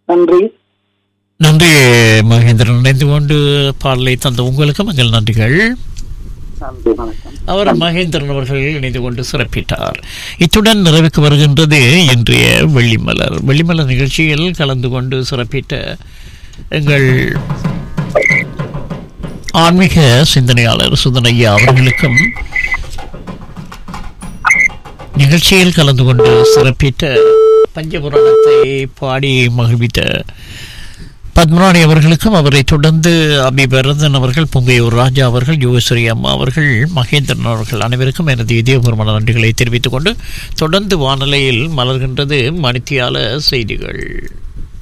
நன்றி நன்றி மகேந்திரன் இணைந்து கொண்டு பாடலை தந்த உங்களுக்கு மங்கள் நன்றிகள் நன்றி வணக்கம் அவர் மகேந்திரன் அவர்கள் இணைந்து கொண்டு சிறப்பித்தார் இத்துடன் நிறைவுக்கு வருகின்றது இன்றைய வெள்ளிமலர் வெள்ளிமலர் நிகழ்ச்சியில் கலந்து கொண்டு சிறப்பித்த எங்கள் ஆன்மீக சிந்தனையாளர் சுதனையா அவர்களுக்கும் நிகழ்ச்சியில் கலந்து கொண்டு சிறப்பித்த பஞ்சபுராணத்தை பாடி மகிழ்வித்த பத்மராணி அவர்களுக்கும் அவரை தொடர்ந்து அபிபரதன் அவர்கள் பொங்கையூர் ராஜா அவர்கள் யோகஸ்வரி அம்மா அவர்கள் மகேந்திரன் அவர்கள் அனைவருக்கும் எனது இதயபூர்வமான நன்றிகளை தெரிவித்துக் கொண்டு தொடர்ந்து வானொலியில் மலர்கின்றது மணித்தியால செய்திகள்